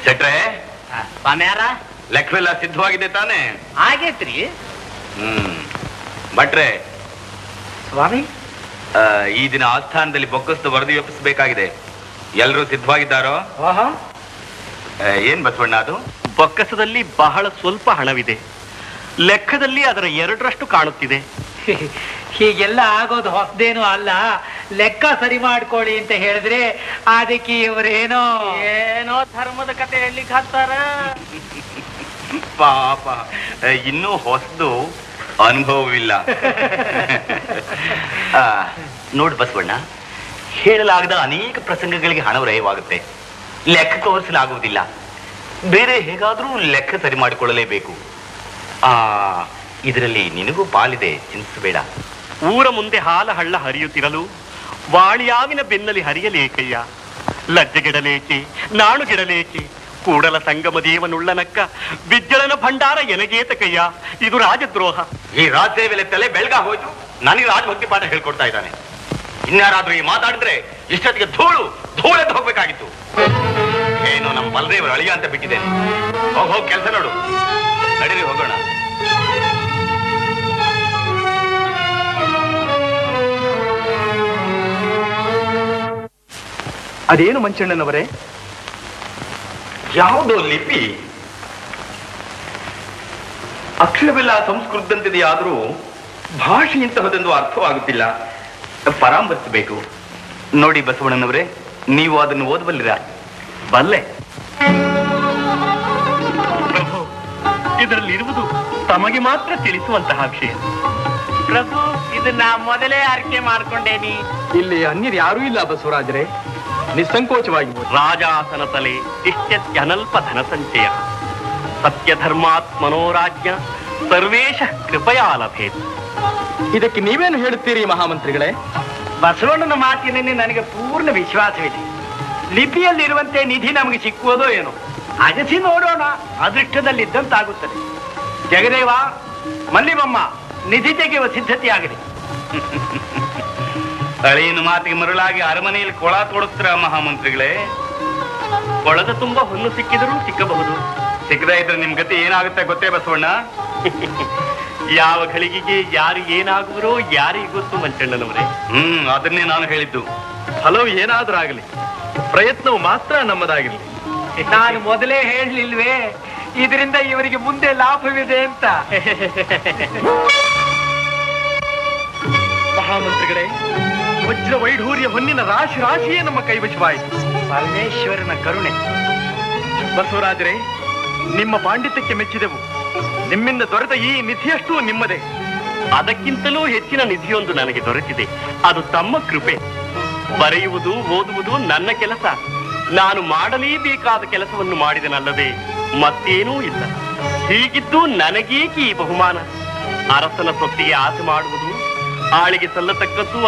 ಶೆಟ್ರೆ ಸ್ವಾಮಿ ಯಾರ ಲೆಕ್ಕವೆಲ್ಲ ಸಿದ್ಧವಾಗಿದೆ ತಾನೇ ಆಗೇತ್ರಿ ಹ್ಮ್ ಭಟ್ರೆ ಸ್ವಾಮಿ ಆ, ಈ ದಿನ ಆಸ್ಥಾನದಲ್ಲಿ ಬೊಕ್ಕಸ್ತು ವರದಿ ಒಪ್ಪಿಸಬೇಕಾಗಿದೆ ಎಲ್ಲರೂ ಸಿದ್ಧವಾಗಿದ್ದಾರೋ ಓಹೋ ಆ, ಏನ್ ಬಸವಣ್ಣ ಅದು ಬೊಕ್ಕಸದಲ್ಲಿ ಬಹಳ ಸ್ವಲ್ಪ ಹಣವಿದೆ ಲೆಕ್ಕದಲ್ಲಿ ಅದರ ಎರಡರಷ್ಟು ಕಾಣುತ್ತಿದೆ ಹೀಗೆಲ್ಲ ಆಗೋದು ಹೊಸದೇನು ಅಲ್ಲ ಲೆಕ್ಕ ಸರಿ ಮಾಡ್ಕೊಳ್ಳಿ ಅಂತ ಹೇಳಿದ್ರೆ ಅದಕ್ಕೆ ಇವರೇನೋ ಏನೋ ಧರ್ಮದ ಕತೆ ಹೇಳಲಿಕ್ಕೆ ಹತ್ತಾರ ಪಾಪ ಆ, ಇನ್ನೂ ಹೊಸದು ಅನುಭವವಿಲ್ಲ ಆ, ನೋಡು ಬಸವಣ್ಣ ಹೇಳಲಾಗದ ಅನೇಕ ಪ್ರಸಂಗಗಳಿಗೆ ಹಣ ವ್ಯಯವಾಗುತ್ತೆ ಲೆಕ್ಕ ತೋರಿಸಲಾಗುವುದಿಲ್ಲ ಬೇರೆ ಹೇಗಾದ್ರೂ ಲೆಕ್ಕ ಸರಿ ಮಾಡಿಕೊಳ್ಳಲೇಬೇಕು ಆ ಇದರಲ್ಲಿ ನಿನಗೂ ಪಾಲಿದೆ ಚಿಂತಿಸಬೇಡ ಊರ ಮುಂದೆ ಹಾಲ ಹಳ್ಳ ಹರಿಯುತ್ತಿರಲು ವಾಳಿಯಾವಿನ ಬೆನ್ನಲಿ ಹರಿಯಲೇಕಯ್ಯ ಲಜ್ಜೆಗೆಡಲೇಕೆ ನಾಣುಗೆಡಲೇಕೆ ಕೂಡಲ ಸಂಗಮ ದೇವನುಳ್ಳನಕ್ಕ ವಿಜ್ಜಳನ ಭಂಡಾರ ಎನಗೇತಕಯ್ಯ ಇದು ರಾಜದ್ರೋಹ ಈ ರಾಜ್ಯವೆಲೆ ತಲೆ ಬೆಳಗ ಹೋಯ್ತು ನನಗೆ ರಾಜಭಕ್ತಿ ಪಾಠ ಹೇಳ್ಕೊಡ್ತಾ ಇದ್ದಾನೆ ಇನ್ಯಾರಾದ್ರೂ ಈ ಮಾತಾಡಿದ್ರೆ ಇಷ್ಟೊತ್ತಿಗೆ ಧೂಳು ಧೂಳೆದ್ದು ಹೋಗ್ಬೇಕಾಗಿತ್ತು ಏನು ನಮ್ಮ ಬಲದೇವರು ಅಳಿಯ ಅಂತ ಬಿಟ್ಟಿದ್ದೇನೆ ಹೋಗ್ ಹೋಗ್ ಕೆಲಸ ನೋಡು ನಡೀರಿ ಹೋಗೋಣ ಅದೇನು ಮಂಚಣ್ಣನವರೇ ಯಾವುದೋ ಲಿಪಿ ಅಕ್ಷರವೆಲ್ಲ ಸಂಸ್ಕೃತದಂತಿದೆಯಾದರೂ ಭಾಷೆ ಇಂತಹದೊಂದು ಅರ್ಥವಾಗುತ್ತಿಲ್ಲ ಪರಾಮರ್ಶಿಸಬೇಕು ನೋಡಿ ಬಸವಣ್ಣನವರೇ ನೀವು ಅದನ್ನು ಓದಬಲ್ಲಿರಾ ಬಲ್ಲೆ ಪ್ರಭು ಇದರಲ್ಲಿರುವುದು ತಮಗೆ ಮಾತ್ರ ತಿಳಿಸುವಂತಹ ವಿಷಯ ಪ್ರಭು ಇದನ್ನ ಮೊದಲೇ ಆರ್ಕೆ ಮಾಡ್ಕೊಂಡೇನಿ ಇಲ್ಲಿ ಅನ್ಯರು ಯಾರೂ ಇಲ್ಲ ಬಸವರಾಜರೇ ನಿಸ್ಸಂಕೋಚವಾಗಿ ಓದಿ. ರಾಜಾಸನ ತಲೆ ಇಷ್ಟ್ಯನಲ್ಪ ಧನ ಸಂಚಯ ಸತ್ಯ ಧರ್ಮಾತ್ ಮನೋರಾಜ್ಯ ಸರ್ವೇಶ ಕೃಪಯಾ ಲಭೇತ್ ಇದಕ್ಕೆ ನೀವೇನು ಹೇಳುತ್ತೀರಿ ಮಹಾಮಂತ್ರಿಗಳೇ ಬಸವಣ್ಣನ ಮಾತಿನಲ್ಲಿ ನನಗೆ ಪೂರ್ಣ ವಿಶ್ವಾಸವಿದೆ ಲಿಪಿಯಲ್ಲಿರುವಂತೆ ನಿಧಿ ನಮಗೆ ಸಿಕ್ಕುವುದೋ ಏನೋ ಅಗಸಿ ನೋಡೋಣ ಅದೃಷ್ಟದಲ್ಲಿದ್ದಂತಾಗುತ್ತದೆ ಜಗದೇವ ಮಲ್ಲಿಮಮ್ಮ ನಿಧಿ ತೆಗೆಯುವ ಸಿದ್ಧತೆಯಾಗಲಿ ಅಳಿಯನ ಮಾತಿಗೆ ಮರುಳಾಗಿ ಅರಮನೆಯಲ್ಲಿ ಕೊಳ ತೋಡುತ್ತೀರ ಮಹಾಮಂತ್ರಿಗಳೇ ಕೊಳದ ತುಂಬ ಹೊನ್ನು ಸಿಕ್ಕಿದರೂ ಸಿಕ್ಕಬಹುದು ಸಿಕ್ಕದೇ ಇದ್ರೆ ನಿಮ್ ಗತಿ ಏನಾಗುತ್ತೆ ಗೊತ್ತೇ ಬಸವಣ್ಣ ಯಾವ ಘಳಿಗೆಗೆ ಯಾರು ಏನಾಗುವರೋ ಯಾರಿಗೆ ಗೊತ್ತು ಮಂಚಣ್ಣನವರೇ ಹ್ಮ್ ಅದನ್ನೇ ನಾನು ಹೇಳಿದ್ದು ಫಲವು ಏನಾದರೂ ಆಗಲಿ ಪ್ರಯತ್ನವು ಮಾತ್ರ ನಮ್ಮದಾಗಿರಲಿ ನಾನು ಮೊದಲೇ ಹೇಳಲಿಲ್ವೇ ಇದರಿಂದ ಇವರಿಗೆ ಮುಂದೆ ಲಾಭವಿದೆ ಅಂತ ಮಹಾಮಂತ್ರಿಗಳೇ ವಜ್ರ ವೈಢೂರ್ಯ ಹೊನ್ನಿನ ರಾಶಿ ರಾಶಿಯೇ ನಮ್ಮ ಕೈವಶವಾಯಿತು ಪರಮೇಶ್ವರನ ಕರುಣೆ ಬಸವರಾಜರೇ ನಿಮ್ಮ ಪಾಂಡಿತ್ಯಕ್ಕೆ ಮೆಚ್ಚಿದೆವು ನಿಮ್ಮಿಂದ ದೊರೆತ ಈ ನಿಧಿಯಷ್ಟೂ ನಿಮ್ಮದೇ ಅದಕ್ಕಿಂತಲೂ ಹೆಚ್ಚಿನ ನಿಧಿಯೊಂದು ನನಗೆ ದೊರೆತಿದೆ ಅದು ತಮ್ಮ ಕೃಪೆ ಬರೆಯುವುದು ಓದುವುದು ನನ್ನ ಕೆಲಸ ನಾನು ಮಾಡಲೇಬೇಕಾದ ಕೆಲಸವನ್ನು ಮಾಡಿದನಲ್ಲದೆ ಮತ್ತೇನೂ ಇಲ್ಲ ಹೀಗಿದ್ದು ನನಗೇಕೆ ಈ ಬಹುಮಾನ ಅರಸನ ಸೊತ್ತಿಗೆ ಆಸೆ ಮಾಡುವುದು ಆಳಿಗೆ ಸಲ್ಲತಕ್ಕದ್ದು